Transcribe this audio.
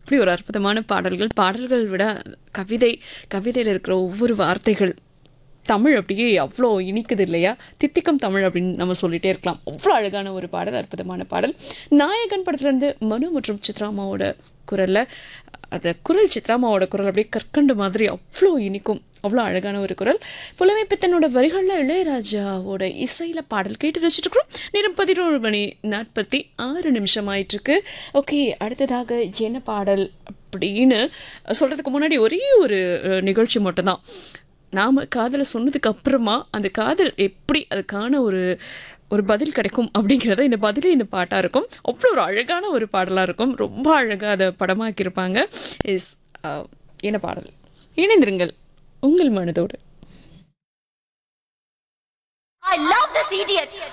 அப்படி ஒரு அற்புதமான பாடல்கள் பாடல்கள் விட கவிதை கவிதையில் இருக்கிற ஒவ்வொரு வார்த்தைகள் தமிழ் அப்படியே அவ்வளோ இனிக்குது இல்லையா தித்திக்கும் தமிழ் அப்படின்னு நம்ம சொல்லிட்டே இருக்கலாம் அவ்வளோ அழகான ஒரு பாடல் அற்புதமான பாடல் நாயகன் படத்துலேருந்து மனு மற்றும் சித்ராமாவோட குரலில் அந்த குரல் சித்ராமாவோட குரல் அப்படியே கற்கண்டு மாதிரி அவ்வளோ இனிக்கும் அவ்வளோ அழகான ஒரு குரல் புலமை பித்தனோட வரிகளில் இளையராஜாவோட இசையில் பாடல் கேட்டு ரசிச்சுட்டு இருக்கிறோம் நேரம் பதினோரு மணி நாற்பத்தி ஆறு நிமிஷம் ஆயிட்டுருக்கு ஓகே அடுத்ததாக என்ன பாடல் அப்படின்னு சொல்கிறதுக்கு முன்னாடி ஒரே ஒரு அஹ், நிகழ்ச்சி மட்டும்தான் நாம் காதலை சொன்னதுக்கு அப்புறமா அந்த காதல் எப்படி அதுக்கான ஒரு ஒரு பதில் கிடைக்கும் அப்படிங்கிறத இந்த பதிலே இந்த பாட்டாக இருக்கும் அவ்வளோ ஒரு அழகான ஒரு பாடலாக இருக்கும் ரொம்ப அழகாக அதை படமாக்கியிருப்பாங்க இஸ் என்ன பாடல் இணைந்திருங்கள் உங்கள் மனதோடு I love this idiot.